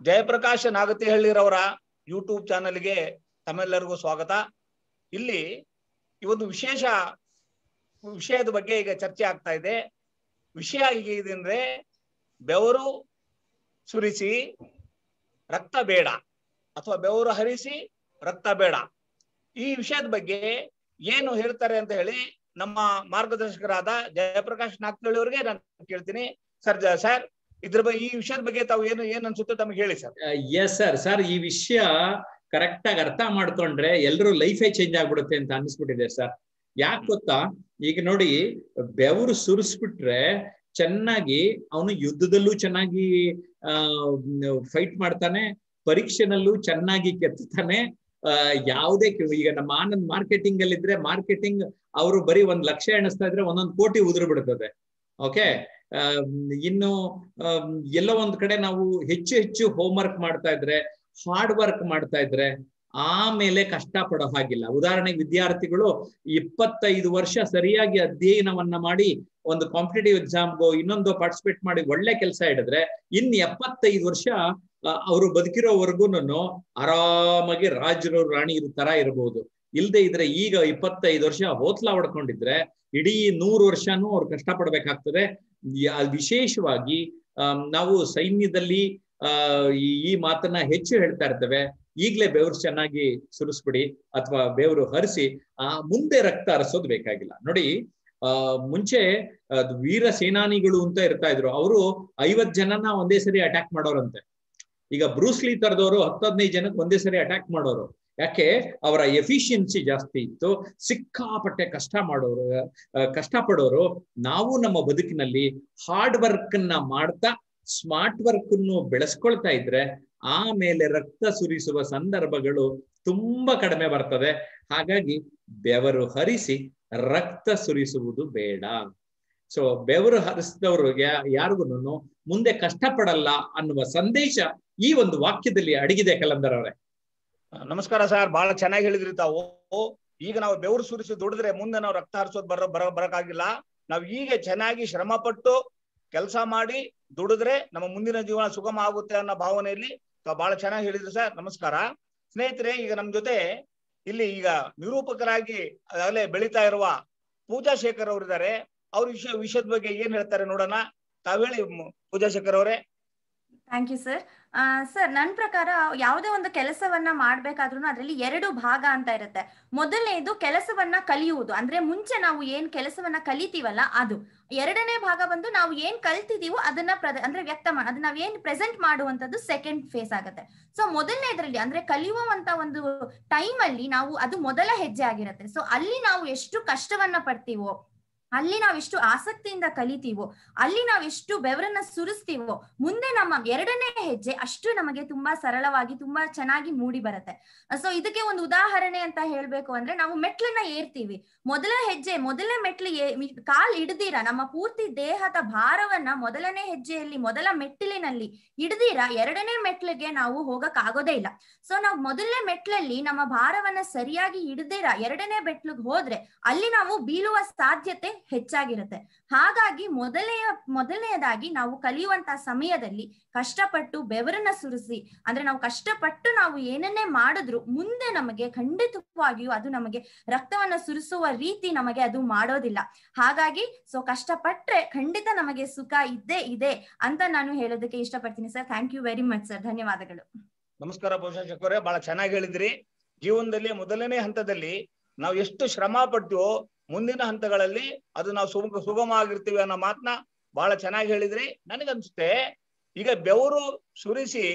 Jayaprakash ನಾಗತಿಹಳ್ಳಿರವರ YouTube ಚಾನೆಲ್ಗೆ ತಮ್ಮೆಲ್ಲರಿಗೂ ಸ್ವಾಗತ ಇಲ್ಲಿ ಈ ಒಂದು ವಿಶೇಷ ವಿಷಯದ ಬಗ್ಗೆ ಈಗ ಚರ್ಚೆ ಆಗ್ತಾ ಇದೆ ವಿಷಯ ಈಗ ಇದೆ ಅಂದ್ರೆ ಬೆವರು ಸುರಿಸಿ ರಕ್ತ ಬೇಡ ಅಥವಾ ಬೆವರು ಹರಿಸಿ ರಕ್ತ ಬೇಡ ಈ ವಿಷಯದ ಬಗ್ಗೆ ಏನು ಹೇಳ್ತಾರೆ ಅಂತ ಹೇಳಿ ನಮ್ಮ ಮಾರ್ಗದರ್ಶಕರಾದ ಜಯಪ್ರಕಾಶ್ ನಾಗ್ತಳ್ಳಿ ಅವರಿಗೆ ನಾನು ಕೇಳ್ತೀನಿ ಸರ್ ಸರ್ ಇದ್ರ ಬಗ್ಗೆ ಈ ವಿಷಯದ ಬಗ್ಗೆ ತಾವು ಏನು ಏನ್ ಅನ್ಸುತ್ತೆ ತಮಗೆ ಹೇಳಿ ಸರ್ ಎಸ್ ಸರ್ ಸರ್ ಈ ವಿಷಯ ಕರೆಕ್ಟ್ ಆಗಿ ಅರ್ಥ ಮಾಡ್ಕೊಂಡ್ರೆ ಎಲ್ರೂ ಲೈಫೇ ಚೇಂಜ್ ಆಗ್ಬಿಡುತ್ತೆ ಅಂತ ಅನ್ಸ್ಬಿಟ್ಟಿದೆ ಸರ್ ಯಾಕೆ ಗೊತ್ತಾ ಈಗ ನೋಡಿ ಬೆವರು ಸುರಿಸ್ಬಿಟ್ರೆ ಚೆನ್ನಾಗಿ ಅವನು ಯುದ್ಧದಲ್ಲೂ ಚೆನ್ನಾಗಿ ಆ ಫೈಟ್ ಮಾಡ್ತಾನೆ ಪರೀಕ್ಷೆನಲ್ಲೂ ಚೆನ್ನಾಗಿ ಕೆತ್ತಾನೆ ಯಾವುದೇ ಈಗ ನಮ್ಮ ಆನಂದ್ ಮಾರ್ಕೆಟಿಂಗ್ ಅಲ್ಲಿ ಇದ್ರೆ ಮಾರ್ಕೆಟಿಂಗ್ ಅವರು ಬರೀ ಒಂದ್ ಲಕ್ಷ ಎಣಿಸ್ತಾ ಇದ್ರೆ ಒಂದೊಂದು ಕೋಟಿ ಉದುರು ಬಿಡ್ತದೆ ಓಕೆ ಇನ್ನು ಎಲ್ಲೋ ಒಂದ್ ಕಡೆ ನಾವು ಹೆಚ್ಚು ಹೆಚ್ಚು ಹೋಮ್ ವರ್ಕ್ ಮಾಡ್ತಾ ಇದ್ರೆ ಹಾರ್ಡ್ ವರ್ಕ್ ಮಾಡ್ತಾ ಇದ್ರೆ ಆಮೇಲೆ ಕಷ್ಟ ಪಡೋ ಹಾಗಿಲ್ಲ ಉದಾಹರಣೆಗೆ ವಿದ್ಯಾರ್ಥಿಗಳು ಇಪ್ಪತ್ತೈದು ವರ್ಷ ಸರಿಯಾಗಿ ಅಧ್ಯಯನವನ್ನ ಮಾಡಿ ಒಂದು ಕಾಂಪಿಟೇಟಿವ್ ಎಕ್ಸಾಮ್ಗೋ ಇನ್ನೊಂದು ಪಾರ್ಟಿಸಿಪೇಟ್ ಮಾಡಿ ಒಳ್ಳೆ ಕೆಲಸ ಹಿಡಿದ್ರೆ ಇನ್ ಎಪ್ಪತ್ತೈದು ವರ್ಷ ಅವರು ಬದುಕಿರೋವರೆಗೂ ಆರಾಮಾಗಿ ರಾಜರು ರಾಣಿ ತರ ಇರಬಹುದು ಇಲ್ದೆ ಇದ್ರೆ ಈಗ ಇಪ್ಪತ್ತೈದು ವರ್ಷ ಹೋತ್ಲಾ ಹೊಡ್ಕೊಂಡಿದ್ರೆ ಇಡೀ ನೂರು ವರ್ಷನೂ ಅವ್ರು ಕಷ್ಟ ಪಡ್ಬೇಕಾಗ್ತದೆ ವಿಶೇಷವಾಗಿ ನಾವು ಸೈನ್ಯದಲ್ಲಿ ಆ ಈ ಮಾತನ್ನ ಹೆಚ್ಚು ಹೇಳ್ತಾ ಇರ್ತೇವೆ ಈಗ್ಲೇ ಬೆವರು ಚೆನ್ನಾಗಿ ಸುರಿಸ್ಬಿಡಿ ಅಥವಾ ಬೆವರು ಹರಿಸಿ ಆ ಮುಂದೆ ರಕ್ತ ಹರಿಸೋದು ಬೇಕಾಗಿಲ್ಲ ನೋಡಿ ಆ ಮುಂಚೆ ವೀರ ಸೇನಾನಿಗಳು ಅಂತ ಇರ್ತಾ ಇದ್ರು ಅವರು ಐವತ್ ಜನನ ಒಂದೇ ಸರಿ ಅಟ್ಯಾಕ್ ಮಾಡೋರಂತೆ ಈಗ ಬ್ರೂಸ್ಲಿ ತರದವರು ಹತ್ತದನೈದು ಜನಕ್ಕೆ ಒಂದೇ ಸರಿ ಅಟ್ಯಾಕ್ ಮಾಡೋರು ಯಾಕೆ ಅವರ ಎಫಿಷಿಯನ್ಸಿ ಜಾಸ್ತಿ ಇತ್ತು ಸಿಕ್ಕಾಪಟ್ಟೆ ಕಷ್ಟ ಮಾಡೋರು ಕಷ್ಟ ಪಡೋರು ನಾವು ನಮ್ಮ ಬದುಕಿನಲ್ಲಿ ಹಾರ್ಡ್ ವರ್ಕ್ ಅನ್ನ ಮಾಡ್ತಾ ಸ್ಮಾರ್ಟ್ ವರ್ಕ್ ಅನ್ನು ಬೆಳೆಸ್ಕೊಳ್ತಾ ಇದ್ರೆ ಆಮೇಲೆ ರಕ್ತ ಸುರಿಸುವ ಸಂದರ್ಭಗಳು ತುಂಬಾ ಕಡಿಮೆ ಬರ್ತದೆ ಹಾಗಾಗಿ ಬೆವರು ಹರಿಸಿ ರಕ್ತ ಸುರಿಸುವುದು ಬೇಡ ಸೊ ಬೆವರು ಹರಿಸಿದವರು ಯಾರಿಗೂ ಮುಂದೆ ಕಷ್ಟಪಡಲ್ಲ ಅನ್ನುವ ಸಂದೇಶ ಈ ಒಂದು ವಾಕ್ಯದಲ್ಲಿ ಅಡಗಿದೆ ಕಲಂದರ್ ಅವರೇ ನಮಸ್ಕಾರ ಸರ್ ಬಹಳ ಚೆನ್ನಾಗಿ ಹೇಳಿದ್ರಿ ತಾವು ಈಗ ನಾವು ಬೆವರು ಸುರಿಸಿ ದುಡಿದ್ರೆ ಮುಂದೆ ನಾವು ರಕ್ತ ಹರಿಸೋದು ಬರೋ ಬರ ಬರಕಾಗಿಲ್ಲ ನಾವು ಈಗ ಚೆನ್ನಾಗಿ ಶ್ರಮ ಪಟ್ಟು ಕೆಲಸ ಮಾಡಿ ದುಡಿದ್ರೆ ನಮ್ಮ ಮುಂದಿನ ಜೀವನ ಸುಗಮ ಆಗುತ್ತೆ ಅನ್ನೋ ಭಾವನೆಯಲ್ಲಿ ತಾವು ಬಹಳ ಚೆನ್ನಾಗಿ ಹೇಳಿದ್ರಿ ಸರ್ ನಮಸ್ಕಾರ ಸ್ನೇಹಿತರೆ ಈಗ ನಮ್ ಜೊತೆ ಇಲ್ಲಿ ಈಗ ನಿರೂಪಕರಾಗಿ ಆಗಲೇ ಬೆಳೀತಾ ಇರುವ ಪೂಜಾ ಶೇಖರ್ ಅವರಿದ್ದಾರೆ ಅವ್ರ ವಿಷಯ ವಿಷಯದ ಬಗ್ಗೆ ಏನ್ ಹೇಳ್ತಾರೆ ನೋಡೋಣ ತಾವ್ ಹೇಳಿ ಪೂಜಾ ಶೇಖರ್ ಅವರೇ ಥ್ಯಾಂಕ್ ಯು ಸರ್ ಸರ್ ನನ್ನ ಪ್ರಕಾರ ಯಾವುದೇ ಒಂದು ಕೆಲಸವನ್ನ ಮಾಡ್ಬೇಕಾದ್ರೂ ಅದರಲ್ಲಿ ಎರಡು ಭಾಗ ಅಂತ ಇರುತ್ತೆ ಮೊದಲನೇದು ಕೆಲಸವನ್ನ ಕಲಿಯುವುದು ಅಂದ್ರೆ ಮುಂಚೆ ನಾವು ಏನ್ ಕೆಲಸವನ್ನ ಕಲಿತೀವಲ್ಲ ಅದು ಎರಡನೇ ಭಾಗ ಬಂದು ನಾವು ಏನ್ ಕಲ್ತಿದೀವೋ ಅದನ್ನ ಪ್ರ ಅಂದ್ರೆ ವ್ಯಕ್ತ ಮಾಡ ಅದನ್ನ ನಾವ್ ಏನ್ ಪ್ರೆಸೆಂಟ್ ಮಾಡುವಂತದ್ದು ಸೆಕೆಂಡ್ ಫೇಸ್ ಆಗುತ್ತೆ ಸೊ ಮೊದಲನೇದ್ರಲ್ಲಿ ಅಂದ್ರೆ ಕಲಿಯುವಂತ ಒಂದು ಟೈಮ್ ಅಲ್ಲಿ ನಾವು ಅದು ಮೊದಲ ಹೆಜ್ಜೆ ಆಗಿರುತ್ತೆ ಸೊ ಅಲ್ಲಿ ನಾವು ಎಷ್ಟು ಕಷ್ಟವನ್ನ ಪಡ್ತೀವೋ ಅಲ್ಲಿ ನಾವ್ ಎಷ್ಟು ಆಸಕ್ತಿಯಿಂದ ಕಲಿತೀವೋ ಅಲ್ಲಿ ನಾವ್ ಎಷ್ಟು ಬೆವರನ್ನ ಸುರಿಸ್ತೀವೋ ಮುಂದೆ ನಮ್ಮ ಎರಡನೇ ಹೆಜ್ಜೆ ಅಷ್ಟು ನಮಗೆ ತುಂಬಾ ಸರಳವಾಗಿ ತುಂಬಾ ಚೆನ್ನಾಗಿ ಮೂಡಿ ಬರುತ್ತೆ ಸೊ ಇದಕ್ಕೆ ಒಂದು ಉದಾಹರಣೆ ಅಂತ ಹೇಳ್ಬೇಕು ಅಂದ್ರೆ ನಾವು ಮೆಟ್ಲನ್ನ ಏರ್ತೀವಿ ಮೊದಲ ಹೆಜ್ಜೆ ಮೊದಲನೇ ಮೆಟ್ಲು ಕಾಲ್ ಹಿಡ್ದಿರ ನಮ್ಮ ಪೂರ್ತಿ ದೇಹದ ಭಾರವನ್ನ ಮೊದಲನೇ ಹೆಜ್ಜೆಯಲ್ಲಿ ಮೊದಲ ಮೆಟ್ಟಿಲಿನಲ್ಲಿ ಹಿಡ್ದಿರ ಎರಡನೇ ಮೆಟ್ಲಿಗೆ ನಾವು ಹೋಗಕ್ ಆಗೋದೇ ಇಲ್ಲ ಸೊ ನಾವು ಮೊದಲನೇ ಮೆಟ್ಲಲ್ಲಿ ನಮ್ಮ ಭಾರವನ್ನ ಸರಿಯಾಗಿ ಹಿಡ್ದಿರ ಎರಡನೇ ಮೆಟ್ಲಿಗೆ ಹೋದ್ರೆ ಅಲ್ಲಿ ನಾವು ಬೀಳುವ ಸಾಧ್ಯತೆ ಹೆಚ್ಚಾಗಿರುತ್ತೆ ಹಾಗಾಗಿ ಮೊದಲನೆಯ ಮೊದಲನೆಯದಾಗಿ ನಾವು ಕಲಿಯುವಂತ ಸಮಯದಲ್ಲಿ ಕಷ್ಟಪಟ್ಟು ಬೆವರನ್ನ ಸುರಿಸಿ ಅಂದ್ರೆ ನಾವು ಕಷ್ಟಪಟ್ಟು ನಾವು ಏನನ್ನೇ ಮಾಡಿದ್ರು ಮುಂದೆ ನಮಗೆ ಖಂಡಿತವಾಗಿಯೂ ಅದು ನಮಗೆ ರಕ್ತವನ್ನ ಸುರಿಸುವ ರೀತಿ ನಮಗೆ ಅದು ಮಾಡೋದಿಲ್ಲ ಹಾಗಾಗಿ ಸೊ ಕಷ್ಟಪಟ್ರೆ ಖಂಡಿತ ನಮಗೆ ಸುಖ ಇದ್ದೇ ಇದೆ ಅಂತ ನಾನು ಹೇಳೋದಕ್ಕೆ ಇಷ್ಟಪಡ್ತೀನಿ sir thank you very much sir ಧನ್ಯವಾದಗಳು ನಮಸ್ಕಾರ ಪೋಷಕರೇ ಬಹಳ ಚೆನ್ನಾಗಿ ಹೇಳಿದ್ರಿ ಜೀವನದಲ್ಲಿ ಮೊದಲನೇ ಹಂತದಲ್ಲಿ ನಾವು ಎಷ್ಟು ಶ್ರಮ ಪಟ್ಟು ಮುಂದಿನ ಹಂತಗಳಲ್ಲಿ ಅದು ನಾವು ಸುಗ ಸುಗಮ ಆಗಿರ್ತೀವಿ ಅನ್ನೋ ಮಾತನ್ನ ಬಹಳ ಚೆನ್ನಾಗಿ ಹೇಳಿದ್ರಿ ನನಗನ್ಸುತ್ತೆ ಈಗ ಬೆವರು ಸುರಿಸಿ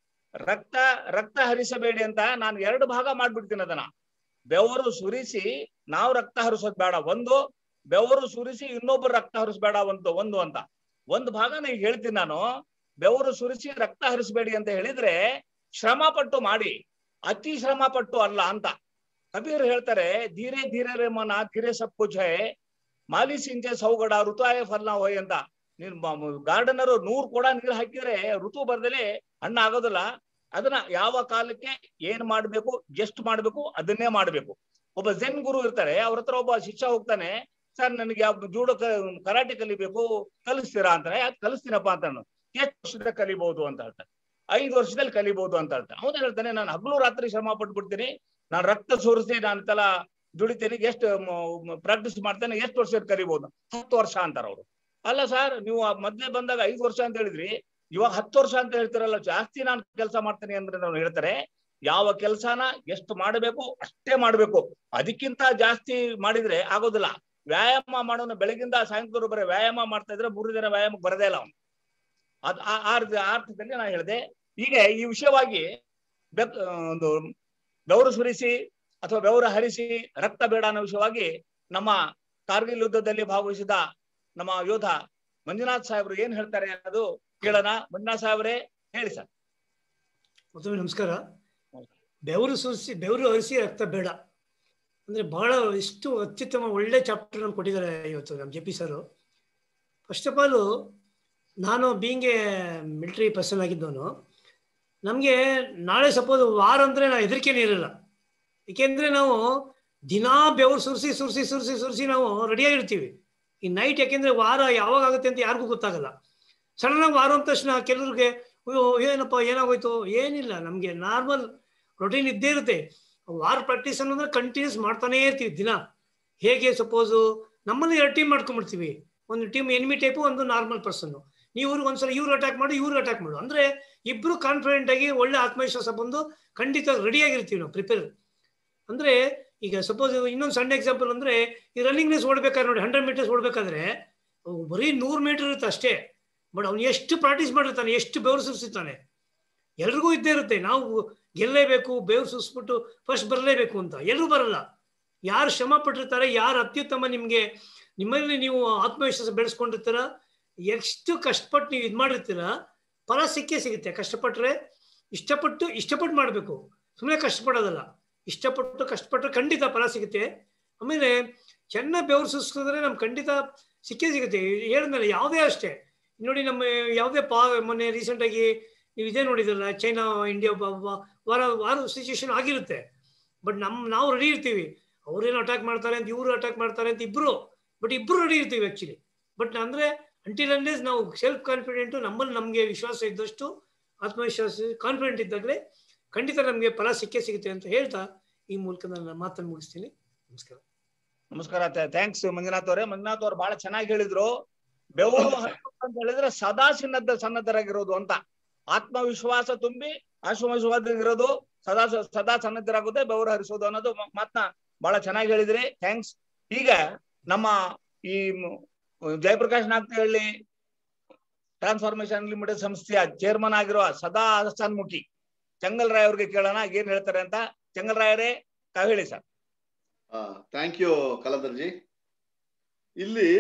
ರಕ್ತ ರಕ್ತ ಹರಿಸಬೇಡಿ ಅಂತ ನಾನು ಎರಡು ಭಾಗ ಮಾಡ್ಬಿಡ್ತೀನಿ ಅದನ್ನ ಬೆವರು ಸುರಿಸಿ ನಾವು ರಕ್ತ ಹರಿಸೋದ್ ಬೇಡ ಒಂದು ಬೆವರು ಸುರಿಸಿ ಇನ್ನೊಬ್ರು ರಕ್ತ ಹರಿಸ್ಬೇಡ ಒಂದು ಒಂದು ಅಂತ ಒಂದು ಭಾಗನ ಈಗ ಹೇಳ್ತೀನಿ ನಾನು ಬೆವರು ಸುರಿಸಿ ರಕ್ತ ಹರಿಸಬೇಡಿ ಅಂತ ಹೇಳಿದ್ರೆ ಶ್ರಮ ಪಟ್ಟು ಮಾಡಿ ಅತಿ ಶ್ರಮ ಪಟ್ಟು ಅಲ್ಲ ಅಂತ ಕಬೀರ್ ಹೇಳ್ತಾರೆ ಧೀರೆ ಧೀರೆ ರೇ ಮನ ಧೀರೆ ಸಬ್ ಕುಚ್ ಹೈ ಮಾಲಿ ಸಿಂಚೆ ಸೌಗಡ ಋತುವಾಯ ಫಲ ಹೋಯ್ ಅಂತ ನೀನ್ ಗಾರ್ಡನರು ನೂರ್ ಕೂಡ ನೀರು ಹಾಕಿದ್ರೆ ಋತು ಬರ್ದಲೆ ಹಣ್ಣ ಆಗೋದಿಲ್ಲ ಅದನ್ನ ಯಾವ ಕಾಲಕ್ಕೆ ಏನ್ ಮಾಡ್ಬೇಕು ಎಷ್ಟು ಮಾಡ್ಬೇಕು ಅದನ್ನೇ ಮಾಡ್ಬೇಕು ಒಬ್ಬ ಜೆನ್ ಗುರು ಇರ್ತಾರೆ ಅವ್ರ ಹತ್ರ ಒಬ್ಬ ಶಿಷ್ಯ ಹೋಗ್ತಾನೆ ಸರ್ ನನಗೆ ಯಾವ ಜೂಡೋ ಕರಾಟೆ ಕಲಿಬೇಕು ಕಲಿಸ್ತೀರಾ ಅಂತಾನೆ ಯಾಕೆ ಕಲಿಸ್ತೀನಪ್ಪ ಅಂತ ಎಷ್ಟು ವರ್ಷದ ಕಲಿಬಹುದು ಅಂತ ಹೇಳ್ತಾರೆ ಐದು ವರ್ಷದಲ್ಲಿ ಕಲಿಬಹುದು ಅಂತ ಹೇಳ್ತಾನೆ ಅವನು ಹೇಳ್ತಾನೆ ನಾನು ಹಗಲು ರಾತ್ರಿ ಶ್ರಮ ಪಟ್ಬಿಡ್ತೀನಿ ನಾನು ರಕ್ತ ಸೋರಿಸಿ ನಾನು ತಲ ದುಡಿತೀನಿ ಎಷ್ಟು ಪ್ರಾಕ್ಟೀಸ್ ಮಾಡ್ತೇನೆ ಎಷ್ಟು ವರ್ಷ ಕಲಿಬಹುದು ಹತ್ತು ವರ್ಷ ಅಂತಾರ ಅವರು ಅಲ್ಲ ಸರ್ ನೀವು ಆ ಮೊದ್ಲೇ ಬಂದಾಗ ಐದು ವರ್ಷ ಅಂತ ಹೇಳಿದ್ರಿ ಇವಾಗ ಹತ್ತು ವರ್ಷ ಅಂತ ಹೇಳ್ತಾರಲ್ಲ ಜಾಸ್ತಿ ನಾನು ಕೆಲಸ ಮಾಡ್ತೀನಿ ಅಂದ್ರೆ ನಾವು ಹೇಳ್ತಾರೆ ಯಾವ ಕೆಲಸನ ಎಷ್ಟು ಮಾಡಬೇಕು ಅಷ್ಟೇ ಮಾಡ್ಬೇಕು ಅದಕ್ಕಿಂತ ಜಾಸ್ತಿ ಮಾಡಿದ್ರೆ ಆಗೋದಿಲ್ಲ ವ್ಯಾಯಾಮ ಮಾಡೋನು ಬೆಳಗಿಂದ ಸಾಯಂಕಾಲ ಬರೀ ವ್ಯಾಯಾಮ ಮಾಡ್ತಾ ಇದ್ರೆ ಮೂರು ದಿನ ವ್ಯಾಯಾಮಕ್ಕೆ ಬರದೇ ಇಲ್ಲ ಅವನು ಅದ್ ಆ ಆ ಅರ್ಥ- ಆ ಅರ್ಥದಲ್ಲಿ ನಾನು ಹೇಳಿದೆ ಈಗ ಈ ವಿಷಯವಾಗಿ ಬೆಕ್ ಒಂದು ಬೆವರು ಸುರಿಸಿ ಅಥವಾ ಬೆವರು ಹರಿಸಿ ರಕ್ತ ಬೇಡ ಅನ್ನೋ ವಿಷಯವಾಗಿ ನಮ್ಮ ಕಾರ್ಗಿಲ್ ಯುದ್ಧದಲ್ಲಿ ಭಾಗವಹಿಸಿದ ನಮ್ಮ ಯೋಧ ಮಂಜುನಾಥ್ ಸಾಹೇಬ್ರು ಏನ್ ಹೇಳ್ತಾರೆ ಅನ್ನೋದು ಕೇಳೋಣ ಮಂಜುನಾಥ್ ಸಾಹೇಬ್ರೆ ಹೇಳಿ ಸರ್ ಮತ್ತೊಮ್ಮೆ ನಮಸ್ಕಾರ ಬೆವರು ಸುರಿಸಿ ಬೆವರು ಹರಿಸಿ ರಕ್ತ ಬೇಡ ಅಂದ್ರೆ ಬಹಳ ಇಷ್ಟು ಅತ್ಯುತ್ತಮ ಒಳ್ಳೆ ಚಾಪ್ಟರ್ ನಮ್ಗೆ ಕೊಟ್ಟಿದ್ದಾರೆ ಇವತ್ತು ನಮ್ಮ J P sir first of all ನಾನು ಬೀಂಗ್ ಎ ಮಿಲಿಟರಿ ಪರ್ಸನ್ ಆಗಿದ್ದವನು ನಮಗೆ ನಾಳೆ ಸಪೋಸ್ ವಾರ ಅಂದರೆ ನಾವು ಹೆದರಿಕೆನೇ ಇರಲ್ಲ ಏಕೆಂದರೆ ನಾವು ದಿನಾ ಬೆವರು ಸುರಿಸಿ ಸುರಿಸಿ ಸುರಿಸಿ ಸುರಿಸಿ ನಾವು ರೆಡಿಯಾಗಿರ್ತೀವಿ ಈ ನೈಟ್ ಯಾಕೆಂದರೆ ವಾರ ಯಾವಾಗ ಆಗುತ್ತೆ ಅಂತ ಯಾರಿಗೂ ಗೊತ್ತಾಗಲ್ಲ ಸಡನ್ನಾಗಿ ವಾರ ಅಂದ ತಕ್ಷಣ ಕೆಲವ್ರಿಗೆ ಅಯ್ಯೋ ಏನಪ್ಪ ಏನಾಗೋಯ್ತು ಏನಿಲ್ಲ ನಮಗೆ ನಾರ್ಮಲ್ ರೊಟೀನ್ ಇದ್ದೇ ಇರುತ್ತೆ ವಾರ ಪ್ರಾಕ್ಟೀಸ್ ಅನ್ನೋದ್ರೆ ಕಂಟಿನ್ಯೂಸ್ ಮಾಡ್ತಾನೇ ಇರ್ತೀವಿ ದಿನ ಹೇಗೆ ಸಪೋಸು ನಮ್ಮಲ್ಲಿ ಎರಡು ಟೀಮ್ ಮಾಡ್ಕೊಂಡ್ಬಿಡ್ತೀವಿ ಒಂದು ಟೀಮ್ ಎನಿಮಿ ಟೈಪು ಒಂದು ನಾರ್ಮಲ್ ಪರ್ಸನ್ನು ನೀವು ಒಂದ್ಸಲ ಇವ್ರು ಅಟ್ಯಾಕ್ ಮಾಡಿ ಇವ್ರು ಅಟ್ಯಾಕ್ ಮಾಡು ಅಂದ್ರೆ ಇಬ್ರು ಕಾನ್ಫಿಡೆಂಟ್ ಆಗಿ ಒಳ್ಳೆ ಆತ್ಮವಿಶ್ವಾಸ ಬಂದು ಖಂಡಿತ ರೆಡಿಯಾಗಿರ್ತೀವಿ ನಾವು ಪ್ರಿಪೇರ್ ಅಂದ್ರೆ ಈಗ ಸಪೋಸ್ ಇನ್ನೊಂದು ಸಣ್ಣ ಎಕ್ಸಾಂಪಲ್ ಅಂದ್ರೆ ಈ ರನ್ನಿಂಗ್ ರೇಸ್ ಓಡ್ಬೇಕಾದ್ರೆ ನೋಡಿ ಹಂಡ್ರೆಡ್ ಮೀಟರ್ಸ್ ಓಡ್ಬೇಕಾದ್ರೆ ಅವು ಬರೀ ನೂರು ಮೀಟರ್ ಇರುತ್ತೆ ಅಷ್ಟೇ ಬಟ್ ಅವ್ನು ಎಷ್ಟು ಪ್ರಾಕ್ಟೀಸ್ ಮಾಡಿರ್ತಾನೆ ಎಷ್ಟು ಬೆವರು ಸುರಿಸಿರ್ತಾನೆ ಎಲ್ರಿಗೂ ಇದ್ದೇ ಇರುತ್ತೆ ನಾವು ಗೆಲ್ಲೇಬೇಕು ಬೆವರು ಸುರಿಸ್ಬಿಟ್ಟು ಫಸ್ಟ್ ಬರಲೇಬೇಕು ಅಂತ ಎಲ್ಲರೂ ಬರಲ್ಲ ಯಾರು ಶ್ರಮ ಪಟ್ಟಿರ್ತಾರೆ ಯಾರು ಅತ್ಯುತ್ತಮ ನಿಮಗೆ ನಿಮ್ಮಲ್ಲಿ ನೀವು ಆತ್ಮವಿಶ್ವಾಸ ಬೆಳೆಸ್ಕೊಂಡಿರ್ತೀರ ಎಷ್ಟು ಕಷ್ಟಪಟ್ಟು ನೀವು ಇದು ಮಾಡಿರ್ತೀರ ಫಲ ಸಿಕ್ಕೇ ಸಿಗುತ್ತೆ ಕಷ್ಟಪಟ್ಟರೆ ಇಷ್ಟಪಟ್ಟು ಇಷ್ಟಪಟ್ಟು ಮಾಡಬೇಕು ಸುಮ್ಮನೆ ಕಷ್ಟಪಡೋದಲ್ಲ ಇಷ್ಟಪಟ್ಟು ಕಷ್ಟಪಟ್ಟರೆ ಖಂಡಿತ ಫಲ ಸಿಗುತ್ತೆ ಆಮೇಲೆ ಚೆನ್ನಾಗಿ ಬೆವರು ಸುರಿಸಿದ್ರೆ ನಮ್ಗೆ ಖಂಡಿತ ಸಿಕ್ಕೇ ಸಿಗುತ್ತೆ ಹೇಳಿದ್ಮೇಲೆ ಯಾವುದೇ ಅಷ್ಟೇ ನೋಡಿ ನಮ್ಮ ಯಾವುದೇ ಪಾ ಮೊನ್ನೆ ರೀಸೆಂಟಾಗಿ ನೀವು ಇದೇ ನೋಡಿದ್ರಲ್ಲ ಚೈನಾ ಇಂಡಿಯಾ ವಾರ ವಾರ ಸಿಚುವೇಶನ್ ಆಗಿರುತ್ತೆ ಬಟ್ ನಮ್ಮ ನಾವು ರೆಡಿ ಇರ್ತೀವಿ ಅವ್ರೇನು ಅಟ್ಯಾಕ್ ಮಾಡ್ತಾರೆ ಅಂತ ಇವರು ಅಟ್ಯಾಕ್ ಮಾಡ್ತಾರೆ ಅಂತ ಇಬ್ರು ಬಟ್ ಇಬ್ರು ರೆಡಿ ಇರ್ತೀವಿ ಆ್ಯಕ್ಚುಲಿ ಬಟ್ ಅಂದರೆ ಅಂಟಿಲ್ ಅಂಡೇಸ್ ನಾವು ಸೆಲ್ಫ್ ಕಾನ್ಫಿಡೆಂಟು ನಮ್ಮಲ್ಲಿ ನಮಗೆ ವಿಶ್ವಾಸ ಇದ್ದಷ್ಟು ಆತ್ಮವಿಶ್ವಾಸ ಕಾನ್ಫಿಡೆಂಟ್ ಇದ್ದಾಗಲೇ ಖಂಡಿತ ನಮಗೆ ಫಲ ಸಿಕ್ಕೇ ಸಿಗುತ್ತೆ ಅಂತ ಹೇಳ್ತಾ ಈ ಮೂಲಕ ನನ್ನ ಮಾತನ್ನು ಮುಗಿಸ್ತೀನಿ ನಮಸ್ಕಾರ ನಮಸ್ಕಾರ ಥ್ಯಾಂಕ್ಸ್ ಮಂಜುನಾಥ್ ಅವರೇ ಮಂಜುನಾಥ್ ಅವ್ರು ಬಹಳ ಚೆನ್ನಾಗಿ ಹೇಳಿದ್ರು ಬೆವರು ಹರಿಸೋದು ಅಂತ ಹೇಳಿದ್ರೆ ಸದಾ ಸನ್ನದ್ಧ ಸನ್ನದ್ಧರಾಗಿರೋದು ಅಂತ ಆತ್ಮವಿಶ್ವಾಸ ತುಂಬಿ ಆತ್ಮವಿಶ್ವಾಸವಾಗಿರೋದು ಸದಾ ಸದಾ ಸನ್ನದ್ಧರಾಗುತ್ತೆ ಬೆವರು ಹರಿಸೋದು ಅನ್ನೋದು ಮ- ಮಾತ್ನ ಬಹಳ ಚೆನ್ನಾಗಿ ಹೇಳಿದ್ರಿ ಥ್ಯಾಂಕ್ಸ್ ಈಗ ನಮ್ಮ ಈ ಮ್- ಜಯಪ್ರಕಾಶ್ ನಾಗ್ತಿಹಳ್ಳಿ ಟ್ರಾನ್ಸ್ಫಾರ್ಮೇಶನ್ ಲಿಮಿಟೆಡ್ ಸಂಸ್ಥೆಯ ಚೇರ್ಮನ್ ಆಗಿರುವ ಸದಾ ಹಸನ್ಮುಖಿ ಚಂಗಲ್ ರಾಯ್ ಅವ್ರಿಗೆ ಕೇಳೋಣ ಏನ್ ಹೇಳ್ತಾರೆ ಅಂತ ಚಂಗಲ್ ರಾಯರೇ ತಾವ್ ಹೇಳಿ ಸರ್ ಥ್ಯಾಂಕ್ ಯು ಕಲದರ್ಜಿ ಇಲ್ಲಿ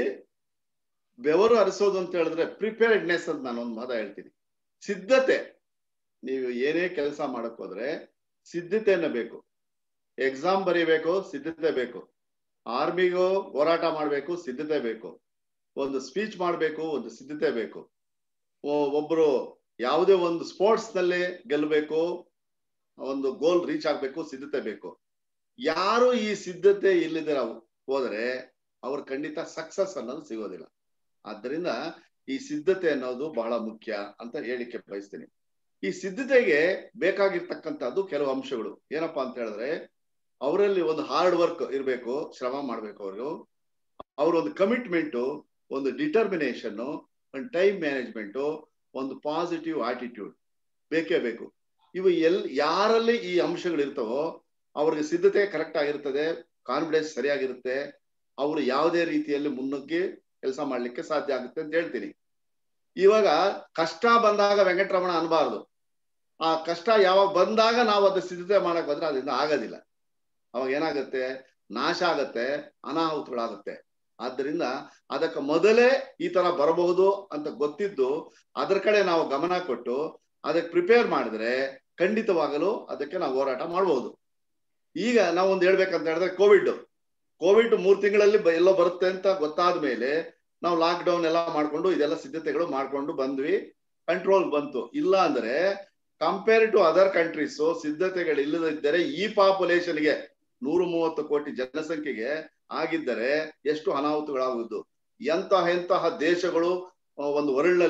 ಬೆವರು ಹರಿಸೋದು ಅಂತ ಹೇಳಿದ್ರೆ ಪ್ರಿಪೇರ್ಡ್ನೆಸ್ ಅಂತ ನಾನು ಒಂದು ಮಾತ ಹೇಳ್ತೀನಿ ಸಿದ್ಧತೆ ನೀವು ಏನೇ ಕೆಲಸ ಮಾಡಕ್ ಹೋದ್ರೆ ಸಿದ್ಧತೆಯನ್ನ ಬೇಕು ಎಕ್ಸಾಮ್ ಬರೀಬೇಕು ಸಿದ್ಧತೆ ಬೇಕು ಆರ್ಮಿಗೂ ಹೋರಾಟ ಮಾಡ್ಬೇಕು ಸಿದ್ಧತೆ ಬೇಕು ಒಂದು ಸ್ಪೀಚ್ ಮಾಡ್ಬೇಕು ಒಂದು ಸಿದ್ಧತೆ ಬೇಕು ಒ- ಒಬ್ರು ಯಾವುದೇ ಒಂದು ಸ್ಪೋರ್ಟ್ಸ್ ನಲ್ಲಿ ಗೆಲ್ಲಬೇಕು ಒಂದು ಗೋಲ್ ರೀಚ್ ಆಗ್ಬೇಕು ಸಿದ್ಧತೆ ಬೇಕು ಯಾರು ಈ ಸಿದ್ಧತೆ ಇಲ್ಲದಿರ ಹೋದರೆ ಅವ್ರು ಖಂಡಿತ ಸಕ್ಸಸ್ ಅನ್ನೋದು ಸಿಗೋದಿಲ್ಲ ಆದ್ದರಿಂದ ಈ ಸಿದ್ಧತೆ ಅನ್ನೋದು ಬಹಳ ಮುಖ್ಯ ಅಂತ ಹೇಳಿಕೆ ಬಯಸ್ತೀನಿ ಈ ಸಿದ್ಧತೆಗೆ ಬೇಕಾಗಿರ್ತಕ್ಕಂಥದ್ದು ಕೆಲವು ಅಂಶಗಳು ಏನಪ್ಪಾ ಅಂತ ಹೇಳಿದ್ರೆ ಅವರಲ್ಲಿ ಒಂದು ಹಾರ್ಡ್ ವರ್ಕ್ ಇರಬೇಕು ಶ್ರಮ ಮಾಡ್ಬೇಕು ಅವರು ಅವ್ರ ಒಂದು ಕಮಿಟ್ಮೆಂಟು ಒಂದು ಡಿಟರ್ಮಿನೇಷನ್ ಒಂದು ಟೈಮ್ ಮ್ಯಾನೇಜ್ಮೆಂಟು ಒಂದು ಪಾಸಿಟಿವ್ ಆಟಿಟ್ಯೂಡ್ ಬೇಕೇ ಬೇಕು ಇವು ಎಲ್ ಯಾರಲ್ಲಿ ಈ ಅಂಶಗಳು ಇರ್ತವೋ ಅವ್ರಿಗೆ ಸಿದ್ಧತೆ ಕರೆಕ್ಟ್ ಆಗಿರ್ತದೆ ಕಾನ್ಫಿಡೆನ್ಸ್ ಸರಿಯಾಗಿರುತ್ತೆ ಅವರು ಯಾವುದೇ ರೀತಿಯಲ್ಲಿ ಮುನ್ನುಗ್ಗಿ ಕೆಲಸ ಮಾಡ್ಲಿಕ್ಕೆ ಸಾಧ್ಯ ಆಗುತ್ತೆ ಅಂತ ಹೇಳ್ತೀನಿ ಇವಾಗ ಕಷ್ಟ ಬಂದಾಗ ವೆಂಕಟರಮಣ ಅನ್ಬಾರ್ದು ಆ ಕಷ್ಟ ಯಾವಾಗ ಬಂದಾಗ ನಾವು ಅದು ಸಿದ್ಧತೆ ಮಾಡಕ್ ಬಂದ್ರೆ ಅದರಿಂದ ಆಗೋದಿಲ್ಲ ಅವಾಗ ಏನಾಗುತ್ತೆ ನಾಶ ಆಗತ್ತೆ ಅನಾಹುತಗಳಾಗುತ್ತೆ ಆದ್ದರಿಂದ ಅದಕ್ಕೆ ಮೊದಲೇ ಈ ತರ ಬರಬಹುದು ಅಂತ ಗೊತ್ತಿದ್ದು ಅದರ ಕಡೆ ನಾವು ಗಮನ ಕೊಟ್ಟು ಅದಕ್ಕೆ ಪ್ರಿಪೇರ್ ಮಾಡಿದ್ರೆ ಖಂಡಿತವಾಗಲು ಅದಕ್ಕೆ ನಾವು ಹೋರಾಟ ಮಾಡಬಹುದು ಈಗ ನಾವು ಒಂದು ಹೇಳ್ಬೇಕಂತ ಹೇಳಿದ್ರೆ ಕೋವಿಡ್ ಕೋವಿಡ್ ಮೂರ್ ತಿಂಗಳಲ್ಲಿ ಬ- ಎಲ್ಲೋ ಬರುತ್ತೆ ಅಂತ ಗೊತ್ತಾದ ಮೇಲೆ ನಾವು ಲಾಕ್ ಡೌನ್ ಎಲ್ಲ ಮಾಡ್ಕೊಂಡು ಇದೆಲ್ಲ ಸಿದ್ಧತೆಗಳು ಮಾಡ್ಕೊಂಡು ಬಂದ್ವಿ ಕಂಟ್ರೋಲ್ ಬಂತು ಇಲ್ಲ ಅಂದ್ರೆ ಕಂಪೇರ್ ಟು ಅದರ್ ಕಂಟ್ರೀಸ್ ಸಿದ್ಧತೆಗಳು ಇಲ್ಲದಿದ್ದರೆ ಈ ಪಾಪ್ಯುಲೇಷನ್ಗೆ ನೂರು ಮೂವತ್ತು ಕೋಟಿ ಜನಸಂಖ್ಯೆಗೆ ಆಗಿದ್ದರೆ ಎಷ್ಟು ಅನಾಹುತಗಳಾಗುವುದು ಎಂತಹ ಎಂತಹ ದೇಶಗಳು ಆ, ಒಂದು ವರ್ಲ್ಡ್ ನಲ್ಲಿ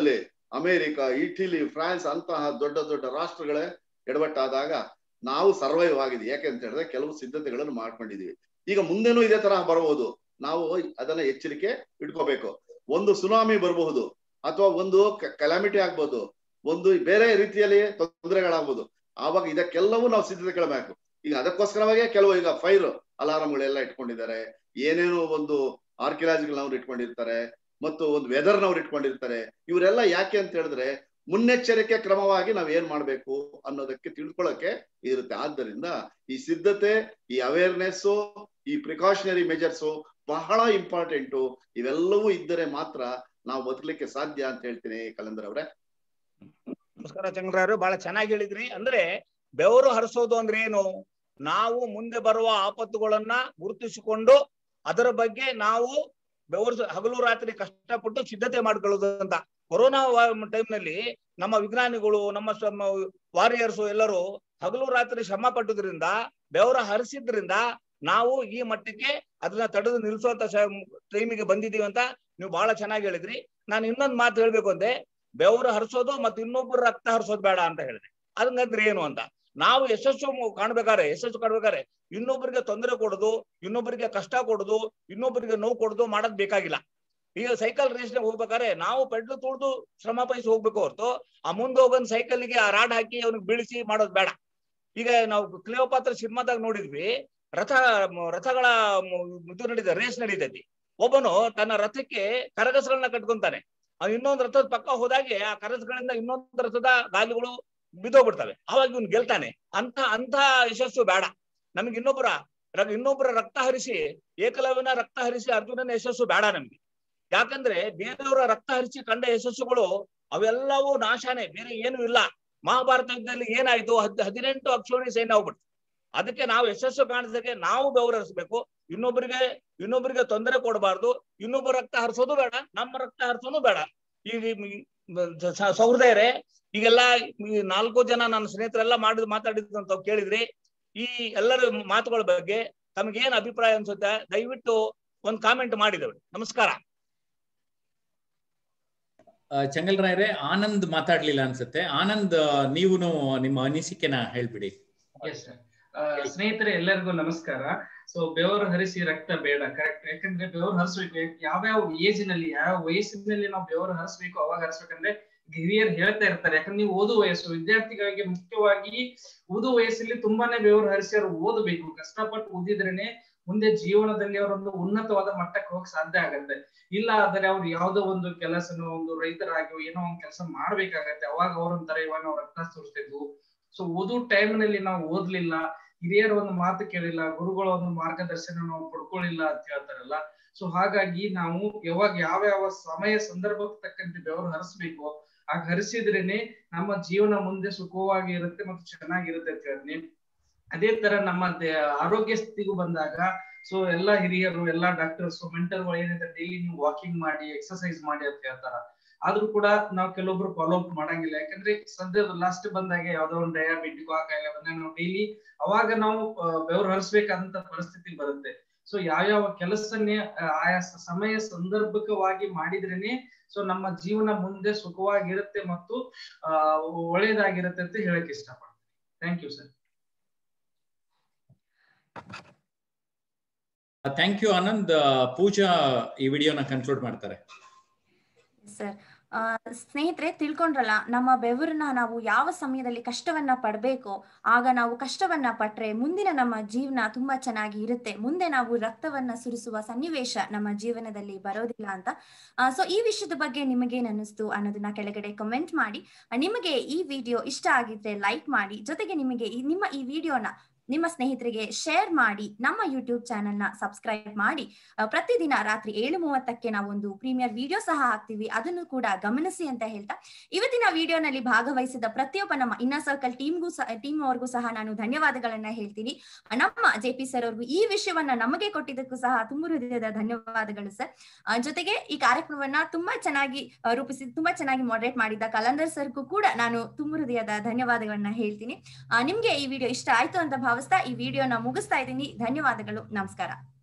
ಅಮೆರಿಕ ಇಟಲಿ ಫ್ರಾನ್ಸ್ ಅಂತಹ ದೊಡ್ಡ ದೊಡ್ಡ ರಾಷ್ಟ್ರಗಳೇ ಎಡವಟ್ಟಾದಾಗ ನಾವು ಸರ್ವೈವ್ ಆಗಿದೆ ಯಾಕೆ ಅಂತ ಹೇಳಿದ್ರೆ ಕೆಲವು ಸಿದ್ಧತೆಗಳನ್ನು ಮಾಡ್ಕೊಂಡಿದೀವಿ ಈಗ ಮುಂದೆನೂ ಇದೇ ತರಹ ಬರಬಹುದು ನಾವು ಅದನ್ನ ಎಚ್ಚರಿಕೆ ಇಟ್ಕೋಬೇಕು ಒಂದು ಸುನಾಮಿ ಬರಬಹುದು ಅಥವಾ ಒಂದು ಕಲಾಮಿಟಿ ಆಗ್ಬೋದು ಒಂದು ಬೇರೆ ರೀತಿಯಲ್ಲಿ ತೊಂದರೆಗಳಾಗ್ಬೋದು ಆವಾಗ ಇದಕ್ಕೆಲ್ಲವೂ ನಾವು ಸಿದ್ಧತೆ ಕೇಳಬೇಕು ಈಗ ಅದಕ್ಕೋಸ್ಕರವಾಗಿ ಕೆಲವು ಈಗ ಫೈರ್ ಅಲಾರಂಗಳೆಲ್ಲ ಇಟ್ಕೊಂಡಿದ್ದಾರೆ ಏನೇನೋ ಒಂದು ಆರ್ಕಿಯಾಲಜಿಗಳನ್ನವ್ರು ಇಟ್ಕೊಂಡಿರ್ತಾರೆ ಮತ್ತು ಒಂದು ವೆದರ್ನವ್ರು ಇಟ್ಕೊಂಡಿರ್ತಾರೆ ಇವರೆಲ್ಲ ಯಾಕೆ ಅಂತ ಹೇಳಿದ್ರೆ ಮುನ್ನೆಚ್ಚರಿಕೆ ಕ್ರಮವಾಗಿ ನಾವ್ ಏನ್ ಮಾಡ್ಬೇಕು ಅನ್ನೋದಕ್ಕೆ ತಿಳ್ಕೊಳಕ್ಕೆ ಇರುತ್ತೆ ಆದ್ದರಿಂದ ಈ ಸಿದ್ಧತೆ ಈ ಅವೇರ್ನೆಸ್ ಈ ಪ್ರಿಕಾಷನರಿ ಮೆಜರ್ಸ್ ಬಹಳ ಇಂಪಾರ್ಟೆಂಟು ಇವೆಲ್ಲವೂ ಇದ್ದರೆ ಮಾತ್ರ ನಾವು ಬದುಕಲಿಕ್ಕೆ ಸಾಧ್ಯ ಅಂತ ಹೇಳ್ತೀನಿ ಕಲಂದರ್ ಅವರೇ ನಮಸ್ಕಾರ ಚಂದ್ರವ್ರು ಬಹಳ ಚೆನ್ನಾಗಿ ಹೇಳಿದ್ರಿ ಅಂದ್ರೆ ಬೆವರು ಹರಿಸೋದು ಅಂದ್ರೆ ಏನು ನಾವು ಮುಂದೆ ಬರುವ ಆಪತ್ತುಗಳನ್ನ ಗುರುತಿಸಿಕೊಂಡು ಅದರ ಬಗ್ಗೆ ನಾವು ಬೆವರು ಹಗಲು ರಾತ್ರಿ ಕಷ್ಟಪಟ್ಟು ಸಿದ್ಧತೆ ಮಾಡ್ಕೊಳ್ಳೋದು ಅಂತ ಕೊರೋನಾ ಟೈಮ್ ನಲ್ಲಿ ನಮ್ಮ ವಿಜ್ಞಾನಿಗಳು ನಮ್ಮ ವಾರಿಯರ್ಸ್ ಎಲ್ಲರೂ ಹಗಲು ರಾತ್ರಿ ಶ್ರಮ ಪಟ್ಟದ್ರಿಂದ ಬೆವರ ಹರಿಸಿದ್ರಿಂದ ನಾವು ಈ ಮಟ್ಟಕ್ಕೆ ಅದನ್ನ ತಡೆದು ನಿಲ್ಲಿಸುವಂತ ಟೈಮಿಗೆ ಬಂದಿದೀವಿ ಅಂತ ನೀವು ಬಹಳ ಚೆನ್ನಾಗಿ ಹೇಳಿದ್ರಿ ನಾನು ಇನ್ನೊಂದು ಮಾತು ಹೇಳ್ಬೇಕು ಅಂದ್ರೆ ಬೆವರು ಹರಿಸೋದು ಮತ್ತೆ ಇನ್ನೊಬ್ಬರು ರಕ್ತ ಹರಿಸೋದು ಬೇಡ ಅಂತ ಹೇಳಿದೆ ಅದಂಗಂದ್ರೆ ಏನು ಅಂತ ನಾವು ಯಶಸ್ಸು ಕಾಣ್ಬೇಕಾರೆ ಯಶಸ್ಸು ಕಾಣ್ಬೇಕಾರೆ ಇನ್ನೊಬ್ಬರಿಗೆ ತೊಂದರೆ ಕೊಡೋದು ಇನ್ನೊಬ್ಬರಿಗೆ ಕಷ್ಟ ಕೊಡೋದು ಇನ್ನೊಬ್ಬರಿಗೆ ನೋವು ಕೊಡೋದು ಮಾಡೋದ್ ಬೇಕಾಗಿಲ್ಲ ಈಗ ಸೈಕಲ್ ರೇಸ್ ಹೋಗ್ಬೇಕಾದ್ರೆ ನಾವು ಪೆಡ್ಲು ತುಳಿದು ಶ್ರಮ ಪಡಿಸಿ ಹೋಗ್ಬೇಕು ಹೊರತು ಆ ಮುಂದೆ ಹೋಗೋನ್ ಸೈಕಲ್ಗೆ ಆ ರಾಡ್ ಹಾಕಿ ಅವ್ನಿಗೆ ಬೀಳಿಸಿ ಮಾಡೋದು ಬೇಡ ಈಗ ನಾವು ಕ್ಲಿಯೋಪಾತ್ರ ಸಿನಿಮಾದಾಗ ನೋಡಿದ್ವಿ ರಥ ರಥಗಳ ಇದು ನಡೀತದೆ ರೇಸ್ ನಡೀತೈತಿ ಒಬ್ಬನು ತನ್ನ ರಥಕ್ಕೆ ಕರಗಸಗಳನ್ನ ಕಟ್ಕೊಂತಾನೆ ಅವ್ನು ಇನ್ನೊಂದು ರಥದ ಪಕ್ಕ ಹೋದಾಗೆ ಆ ಕರಗಸಗಳಿಂದ ಇನ್ನೊಂದು ರಥದ ಗಾಲಿಗಳು ಬಿದ್ದೋಗ್ಬಿಡ್ತವೆ ಅವಾಗ ಇವ್ನು ಗೆಲ್ತಾನೆ ಅಂತ ಅಂತ ಯಶಸ್ಸು ಬೇಡ ನಮ್ಗೆ ಇನ್ನೊಬ್ಬರ ಇನ್ನೊಬ್ಬರ ರಕ್ತ ಹರಿಸಿ ಏಕಲವ್ಯನ ರಕ್ತ ಹರಿಸಿ ಅರ್ಜುನನ ಯಶಸ್ಸು ಬೇಡ ನಮ್ಗೆ ಯಾಕಂದ್ರೆ ಬೇರೆಯವರ ರಕ್ತ ಹರಿಸಿ ಕಂಡ ಯಶಸ್ಸುಗಳು ಅವೆಲ್ಲವೂ ನಾಶಾನೆ ಬೇರೆ ಏನು ಇಲ್ಲ ಮಹಾಭಾರತ ಯುದ್ಧದಲ್ಲಿ ಏನಾಯ್ತು ಹದ್ ಹದಿನೆಂಟು ಅಕ್ಷೋಣಿ ಸೈನ್ಯ ಹೋಗ್ಬಿಡ್ತು ಅದಕ್ಕೆ ನಾವು ಯಶಸ್ಸು ಕಾಣಿಸಕ್ಕೆ ನಾವು ಬೆವರಿಸಬೇಕು ಇನ್ನೊಬ್ಬರಿಗೆ ಇನ್ನೊಬ್ಬರಿಗೆ ತೊಂದರೆ ಕೊಡಬಾರ್ದು ಇನ್ನೊಬ್ಬರ ರಕ್ತ ಹರಿಸೋದು ಬೇಡ ನಮ್ಮ ರಕ್ತ ಹರಿಸೋದು ಬೇಡ ಈಗ ಸಹೃದಯರೇ ಈಗೆಲ್ಲ ಈ ನಾಲ್ಕು ಜನ ನನ್ನ ಸ್ನೇಹಿತರೆಲ್ಲ ಮಾಡಿದ್ ಮಾತಾಡಿದಂತ ಕೇಳಿದ್ರಿ ಈ ಎಲ್ಲರ ಮಾತುಗಳ ಬಗ್ಗೆ ತಮ್ಗೇನ್ ಅಭಿಪ್ರಾಯ ಅನ್ಸುತ್ತೆ ದಯವಿಟ್ಟು ಒಂದ್ ಕಾಮೆಂಟ್ ಮಾಡಿದವೆ ನಮಸ್ಕಾರ ಚಂಗಲ್ ರಾಯ್ರೆ ಆನಂದ್ ಮಾತಾಡ್ಲಿಲ್ಲ ಅನ್ಸುತ್ತೆ ಆನಂದ್ ನೀವು ನಿಮ್ಮ ಅನಿಸಿಕೆನ ಹೇಳ್ಬಿಡಿ ಸ್ನೇಹಿತರೆ ಎಲ್ಲರಿಗೂ ನಮಸ್ಕಾರ ಸೊ ಬೆವರು ಹರಿಸಿ ರಕ್ತ ಬೇಡ ಕರೆಕ್ಟ್ ಯಾಕಂದ್ರೆ ಬೆವರು ಹರಿಸ್ಬೇಕು ಯಾವ್ಯಾವ ಏಜ್ ನಲ್ಲಿ ಯಾವ ವಯಸ್ಸಿನಲ್ಲಿ ನಾವು ಬೆವರು ಹರಿಸ್ಬೇಕು ಅವಾಗ ಹರಿಸ್ಬೇಕಂದ್ರೆ ಹಿರಿಯರು ಹೇಳ್ತಾ ಇರ್ತಾರೆ ಯಾಕಂದ್ರೆ ನೀವು ಓದು ವಯಸ್ಸು ವಿದ್ಯಾರ್ಥಿಗಳಿಗೆ ಮುಖ್ಯವಾಗಿ ಓದು ವಯಸ್ಸಲ್ಲಿ ತುಂಬಾನೇ ಬೆವರು ಹರಿಸಿ ಅವರು ಓದಬೇಕು ಕಷ್ಟಪಟ್ಟು ಓದಿದ್ರೇನೆ ಮುಂದೆ ಜೀವನದಲ್ಲಿ ಅವರೊಂದು ಉನ್ನತವಾದ ಮಟ್ಟಕ್ಕೆ ಹೋಗಕ್ ಸಾಧ್ಯ ಆಗತ್ತೆ ಇಲ್ಲ ಆದರೆ ಅವ್ರು ಯಾವ್ದೋ ಒಂದು ಕೆಲಸನೋ ಒಂದು ರೈತರಾಗಿ ಏನೋ ಒಂದು ಕೆಲಸ ಮಾಡ್ಬೇಕಾಗತ್ತೆ ಅವಾಗ ಅವ್ರೊಂಥರ ಇವಾಗ ನಾವು ರಕ್ತ ಸುರಿಸ್ತಿದ್ವು ಸೊ ಓದೋ ಟೈಮ್ ನಲ್ಲಿ ನಾವು ಓದ್ಲಿಲ್ಲ ಹಿರಿಯರ ಒಂದು ಮಾತು ಕೇಳಿಲ್ಲ ಗುರುಗಳ ಒಂದು ಮಾರ್ಗದರ್ಶನ ನಾವು ಪಡ್ಕೊಳ್ಳಿಲ್ಲ ಅಂತ ಹೇಳ್ತಾರಲ್ಲ ಸೊ ಹಾಗಾಗಿ ನಾವು ಯಾವಾಗ ಯಾವ ಯಾವ ಸಮಯ ಸಂದರ್ಭಕ್ಕೆ ತಕ್ಕಂತೆ ಬೆವರು ಹರಿಸ್ಬೇಕು ಆಗ ಹರಿಸಿದ್ರೇನೆ ನಮ್ಮ ಜೀವನ ಮುಂದೆ ಸುಖವಾಗಿ ಇರುತ್ತೆ ಮತ್ತು ಚೆನ್ನಾಗಿರುತ್ತೆ ಅಂತ ಹೇಳ್ತೀನಿ ಅದೇ ತರ ನಮ್ಮ ಆರೋಗ್ಯ ಸ್ಥಿತಿಗೂ ಬಂದಾಗ ಸೊ ಎಲ್ಲಾ ಹಿರಿಯರು ಎಲ್ಲಾ ಡಾಕ್ಟರ್ಸ್ ಮೆಂಟಲ್ ಏನಿದೆ ಡೈಲಿ ನೀವು ವಾಕಿಂಗ್ ಮಾಡಿ ಎಕ್ಸರ್ಸೈಸ್ ಮಾಡಿ ಅಂತ ಹೇಳ್ತಾರ ಆದ್ರೂ ಕೂಡ ನಾವು ಕೆಲವೊಬ್ರು ಫಾಲೋ ಅಪ್ ಮಾಡಂಗಿಲ್ಲ ಯಾಕಂದ್ರೆ ಸದ್ಯದ ಲಾಸ್ಟ್ ಬಂದಾಗ ಯಾವ್ದೋ ಒಂದು ಡಯಾಬಿಟಿಕ್ ಆ ಕಾಯಿಲೆ ಬಂದಾಗ ನಾವು ಡೈಲಿ ಅವಾಗ ನಾವು ಬೆವರು ಹರಿಸ್ಬೇಕಂತ ಪರಿಸ್ಥಿತಿ ಬರುತ್ತೆ ಸೊ ಯಾವ್ಯಾವ ಕೆಲಸನೇ ಆಯಾ ಸಮಯ ಸಂದರ್ಭಕವಾಗಿ ಮಾಡಿದ್ರೇನೆ ಸೊ ನಮ್ಮ ಜೀವನ ಮುಂದೆ ಸುಖವಾಗಿರುತ್ತೆ ಮತ್ತು ಆ ಒಳ್ಳೇದಾಗಿರುತ್ತೆ ಅಂತ ಹೇಳಕ್ ಇಷ್ಟಪಡ್ತೀನಿ thank you sir thank you Anand Pooja ಈ ವಿಡಿಯೋನ ಕನ್ಕ್ಲೂಡ್ ಮಾಡ್ತಾರೆ ಸರ್ ಸ್ನೇಹಿತರೆ ತಿಳ್ಕೊಂಡ್ರಲ್ಲ ನಮ್ಮ ಬೆವರನ್ನ ನಾವು ಯಾವ ಸಮಯದಲ್ಲಿ ಕಷ್ಟವನ್ನ ಪಡ್ಬೇಕೋ ಆಗ ನಾವು ಕಷ್ಟವನ್ನ ಪಟ್ರೆ ಮುಂದಿನ ನಮ್ಮ ಜೀವನ ತುಂಬಾ ಚೆನ್ನಾಗಿ ಇರುತ್ತೆ ಮುಂದೆ ನಾವು ರಕ್ತವನ್ನ ಸುರಿಸುವ ಸನ್ನಿವೇಶ ನಮ್ಮ ಜೀವನದಲ್ಲಿ ಬರೋದಿಲ್ಲ ಅಂತ ಸೊ ಈ ವಿಷಯದ ಬಗ್ಗೆ ನಿಮಗೇನ್ ಅನ್ನಿಸ್ತು ಅನ್ನೋದನ್ನ ಕೆಳಗಡೆ ಕಮೆಂಟ್ ಮಾಡಿ ನಿಮಗೆ ಈ ವಿಡಿಯೋ ಇಷ್ಟ ಆಗಿದ್ರೆ ಲೈಕ್ ಮಾಡಿ ಜೊತೆಗೆ ನಿಮಗೆ ನಿಮ್ಮ ಈ ವಿಡಿಯೋನ ನಿಮ್ಮ ಸ್ನೇಹಿತರಿಗೆ ಶೇರ್ ಮಾಡಿ ನಮ್ಮ ಯೂಟ್ಯೂಬ್ ಚಾನೆಲ್ ನ ಸಬ್ಸ್ಕ್ರೈಬ್ ಮಾಡಿ ಪ್ರತಿದಿನ ರಾತ್ರಿ ಏಳು ಮೂವತ್ತಕ್ಕೆ ನಾವೊಂದು ಪ್ರೀಮಿಯರ್ ವಿಡಿಯೋ ಸಹ ಹಾಕ್ತಿವಿ ಅದನ್ನು ಕೂಡ ಗಮನಿಸಿ ಅಂತ ಹೇಳ್ತಾ ಇವತ್ತಿನ ವಿಡಿಯೋನಲ್ಲಿ ಭಾಗವಹಿಸಿದ ಪ್ರತಿಯೊಬ್ಬ ನಮ್ಮ ಇನ್ನರ್ ಸರ್ಕಲ್ ಟೀಮ್ಗೂ ಸಹ ಟೀಮ್ ಅವ್ರಿಗೂ ಸಹ ನಾನು ಧನ್ಯವಾದಗಳನ್ನ ಹೇಳ್ತೀನಿ ನಮ್ಮ ಜೆ ಪಿ ಸರ್ ಅವ್ರಿಗೂ ಈ ವಿಷಯವನ್ನ ನಮಗೆ ಕೊಟ್ಟಿದ್ದಕ್ಕೂ ಸಹ ತುಂಬ ಹೃದಯದ ಧನ್ಯವಾದಗಳು ಸರ್ ಜೊತೆಗೆ ಈ ಕಾರ್ಯಕ್ರಮವನ್ನ ತುಂಬಾ ಚೆನ್ನಾಗಿ ರೂಪಿಸಿ ತುಂಬಾ ಚೆನ್ನಾಗಿ ಮಾಡರೇಟ್ ಮಾಡಿದ್ದ ಕಲಂದರ್ ಸರ್ಗೂ ಕೂಡ ನಾನು ತುಂಬ ಹೃದಯದ ಧನ್ಯವಾದಗಳನ್ನ ಹೇಳ್ತೀನಿ ನಿಮ್ಗೆ ಈ ವಿಡಿಯೋ ಇಷ್ಟ ಆಯ್ತು ಅಂತ ಭಾವಿಸ್ತಾ ಈ ವಿಡಿಯೋನ ಮುಗಿಸ್ತಾ ಇದ್ದೀನಿ ಧನ್ಯವಾದಗಳು ನಮಸ್ಕಾರ